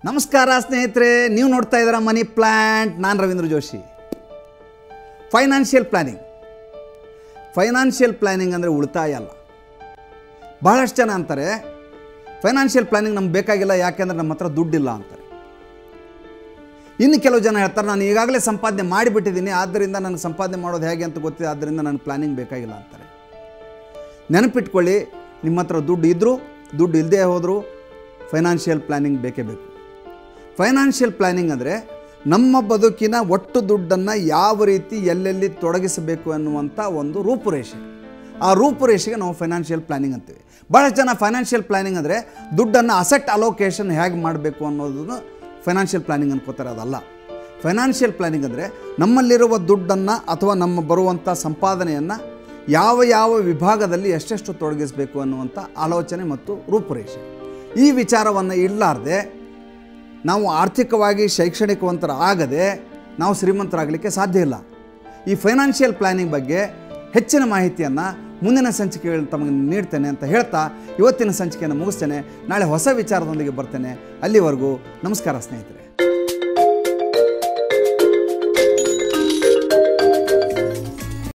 ನಮಸ್ಕಾರ ಸ್ನೇಹಿತರೆ ನೀವು ನೋಡ್ತಾ ಇದ್ದೀರ ಮನಿ ಪ್ಲ್ಯಾಂಟ್ ನಾನು Ravindra Joshi financial planning financial planning ಅಂದರೆ ಉಳಿತಾಯ ಅಲ್ಲ ಬಹಳಷ್ಟು ಜನ ಅಂತಾರೆ ಫೈನಾನ್ಷಿಯಲ್ ಪ್ಲ್ಯಾನಿಂಗ್ ನಮ್ಗೆ ಬೇಕಾಗಿಲ್ಲ ಯಾಕೆಂದ್ರೆ ನಮ್ಮ ಹತ್ರ ದುಡ್ಡಿಲ್ಲ ಅಂತಾರೆ ಇನ್ನು ಕೆಲವು ಜನ ಹೇಳ್ತಾರೆ ನಾನು ಈಗಾಗಲೇ ಸಂಪಾದನೆ ಮಾಡಿಬಿಟ್ಟಿದ್ದೀನಿ ಆದ್ದರಿಂದ ನನಗೆ ಸಂಪಾದನೆ ಮಾಡೋದು ಹೇಗೆ ಅಂತ ಗೊತ್ತಿದೆ ಆದ್ದರಿಂದ ನನಗೆ ಪ್ಲ್ಯಾನಿಂಗ್ ಬೇಕಾಗಿಲ್ಲ ಅಂತಾರೆ ನೆನಪಿಟ್ಕೊಳ್ಳಿ ನಿಮ್ಮ ಹತ್ರ ದುಡ್ಡು ಇದ್ದರೂ ದುಡ್ಡು ಇಲ್ಲದೆ ಹೋದರೂ ಫೈನಾನ್ಷಿಯಲ್ ಪ್ಲ್ಯಾನಿಂಗ್ ಬೇಕೇ ಬೇಕು ಫೈನಾನ್ಷಿಯಲ್ ಪ್ಲ್ಯಾನಿಂಗ್ ಅಂದರೆ ನಮ್ಮ ಬದುಕಿನ ಒಟ್ಟು ದುಡ್ಡನ್ನು ಯಾವ ರೀತಿ ಎಲ್ಲೆಲ್ಲಿ ತೊಡಗಿಸಬೇಕು ಅನ್ನುವಂಥ ಒಂದು ರೂಪುರೇಷೆ ಆ ರೂಪುರೇಷೆಗೆ ನಾವು ಫೈನಾನ್ಷಿಯಲ್ ಪ್ಲ್ಯಾನಿಂಗ್ ಅಂತೀವಿ ಭಾಳಷ್ಟು ಜನ ಫೈನಾನ್ಷಿಯಲ್ ಪ್ಲ್ಯಾನಿಂಗ್ ಅಂದರೆ ದುಡ್ಡನ್ನು ಅಸೆಟ್ ಅಲೋಕೇಶನ್ ಹೇಗೆ ಮಾಡಬೇಕು ಅನ್ನೋದನ್ನು ಫೈನಾನ್ಷಿಯಲ್ ಪ್ಲ್ಯಾನಿಂಗ್ ಅನ್ಕೋತಾರೆ ಅದಲ್ಲ ಫೈನಾನ್ಷಿಯಲ್ ಪ್ಲ್ಯಾನಿಂಗ್ ಅಂದರೆ ನಮ್ಮಲ್ಲಿರುವ ದುಡ್ಡನ್ನು ಅಥವಾ ನಮ್ಮ ಬರುವಂಥ ಸಂಪಾದನೆಯನ್ನು ಯಾವ ಯಾವ ವಿಭಾಗದಲ್ಲಿ ಎಷ್ಟೆಷ್ಟು ತೊಡಗಿಸಬೇಕು ಅನ್ನುವಂಥ ಆಲೋಚನೆ ಮತ್ತು ರೂಪುರೇಷೆ ಈ ವಿಚಾರವನ್ನು ಇಡಲಾರ್ದೆ ನಾವು ಆರ್ಥಿಕವಾಗಿ ಶೈಕ್ಷಣಿಕವಂತರ ಆಗದೆ ನಾವು ಶ್ರೀಮಂತರಾಗಲಿಕ್ಕೆ ಸಾಧ್ಯ ಇಲ್ಲ ಈ ಫೈನಾನ್ಷಿಯಲ್ ಪ್ಲ್ಯಾನಿಂಗ್ ಬಗ್ಗೆ ಹೆಚ್ಚಿನ ಮಾಹಿತಿಯನ್ನು ಮುಂದಿನ ಸಂಚಿಕೆಗಳು ತಮಗೆ ನೀಡ್ತೇನೆ ಅಂತ ಹೇಳ್ತಾ ಇವತ್ತಿನ ಸಂಚಿಕೆಯನ್ನು ಮುಗಿಸ್ತೇನೆ ನಾಳೆ ಹೊಸ ವಿಚಾರದೊಂದಿಗೆ ಬರ್ತೇನೆ ಅಲ್ಲಿವರೆಗೂ ನಮಸ್ಕಾರ ಸ್ನೇಹಿತರೆ